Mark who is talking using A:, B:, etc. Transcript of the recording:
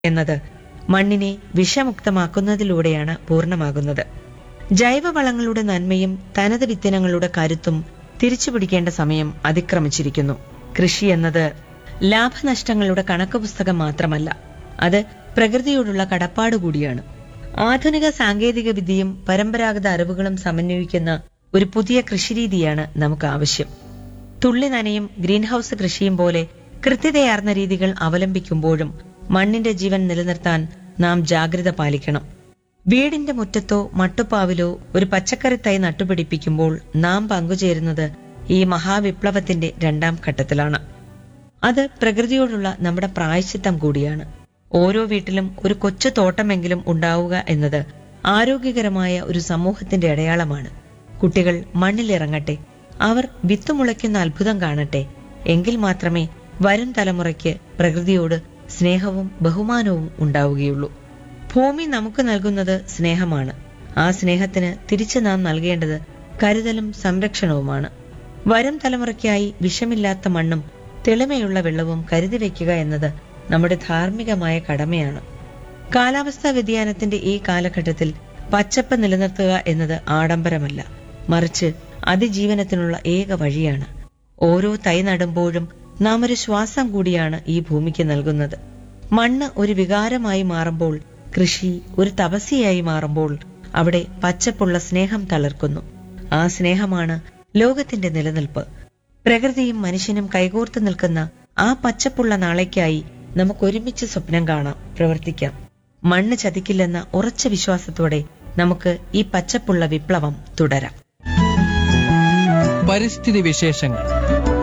A: എന്നത് മണ്ണിനെ വിഷമുക്തമാക്കുന്നതിലൂടെയാണ് പൂർണ്ണമാകുന്നത് ജൈവവളങ്ങളുടെ നന്മയും തനത് വിത്തിനങ്ങളുടെ കരുത്തും തിരിച്ചുപിടിക്കേണ്ട സമയം അതിക്രമിച്ചിരിക്കുന്നു കൃഷി എന്നത് ലാഭനഷ്ടങ്ങളുടെ കണക്ക് പുസ്തകം മാത്രമല്ല അത് പ്രകൃതിയോടുള്ള കടപ്പാട് കൂടിയാണ് ആധുനിക സാങ്കേതിക വിദ്യയും പരമ്പരാഗത അറിവുകളും സമന്വയിക്കുന്ന ഒരു പുതിയ കൃഷിരീതിയാണ് നമുക്ക് ആവശ്യം തുള്ളി നനയും ഗ്രീൻ ഹൌസ് കൃഷിയും പോലെ കൃത്യതയാർന്ന രീതികൾ അവലംബിക്കുമ്പോഴും മണ്ണിന്റെ ജീവൻ നിലനിർത്താൻ നാം ജാഗ്രത പാലിക്കണം വീടിന്റെ മുറ്റത്തോ മട്ടുപ്പാവിലോ ഒരു പച്ചക്കറി തൈ നട്ടുപിടിപ്പിക്കുമ്പോൾ നാം പങ്കുചേരുന്നത് ഈ മഹാവിപ്ലവത്തിന്റെ രണ്ടാം ഘട്ടത്തിലാണ് അത് പ്രകൃതിയോടുള്ള നമ്മുടെ പ്രായശ്ചിത്തം കൂടിയാണ് ഓരോ വീട്ടിലും ഒരു കൊച്ചു തോട്ടമെങ്കിലും ഉണ്ടാവുക എന്നത് ആരോഗ്യകരമായ ഒരു സമൂഹത്തിന്റെ അടയാളമാണ് കുട്ടികൾ മണ്ണിലിറങ്ങട്ടെ അവർ വിത്തുമുളയ്ക്കുന്ന അത്ഭുതം കാണട്ടെ എങ്കിൽ മാത്രമേ വരും തലമുറയ്ക്ക് പ്രകൃതിയോട് സ്നേഹവും ബഹുമാനവും ഉണ്ടാവുകയുള്ളൂ ഭൂമി നമുക്ക് നൽകുന്നത് സ്നേഹമാണ് ആ സ്നേഹത്തിന് തിരിച്ചു നാം നൽകേണ്ടത് കരുതലും സംരക്ഷണവുമാണ് വരും തലമുറയ്ക്കായി വിഷമില്ലാത്ത മണ്ണും തെളിമയുള്ള വെള്ളവും കരുതി വയ്ക്കുക എന്നത് നമ്മുടെ ധാർമ്മികമായ കടമയാണ് കാലാവസ്ഥാ വ്യതിയാനത്തിന്റെ ഈ കാലഘട്ടത്തിൽ പച്ചപ്പ് നിലനിർത്തുക എന്നത് ആഡംബരമല്ല മറിച്ച് അതിജീവനത്തിനുള്ള ഏക വഴിയാണ് ഓരോ തൈ നടുമ്പോഴും നാം ഒരു ശ്വാസം കൂടിയാണ് ഈ ഭൂമിക്ക് നൽകുന്നത് മണ്ണ് ഒരു വികാരമായി മാറുമ്പോൾ കൃഷി ഒരു തപസ്യയായി മാറുമ്പോൾ അവിടെ പച്ചപ്പുള്ള സ്നേഹം തളർക്കുന്നു ആ സ്നേഹമാണ് ലോകത്തിന്റെ നിലനിൽപ്പ് പ്രകൃതിയും മനുഷ്യനും കൈകോർത്ത് നിൽക്കുന്ന ആ പച്ചപ്പുള്ള നാളേക്കായി നമുക്ക് ഒരുമിച്ച് സ്വപ്നം കാണാം പ്രവർത്തിക്കാം മണ്ണ് ചതിക്കില്ലെന്ന ഉറച്ച വിശ്വാസത്തോടെ നമുക്ക് ഈ പച്ചപ്പുള്ള വിപ്ലവം തുടരാം
B: പരിസ്ഥിതി വിശേഷങ്ങൾ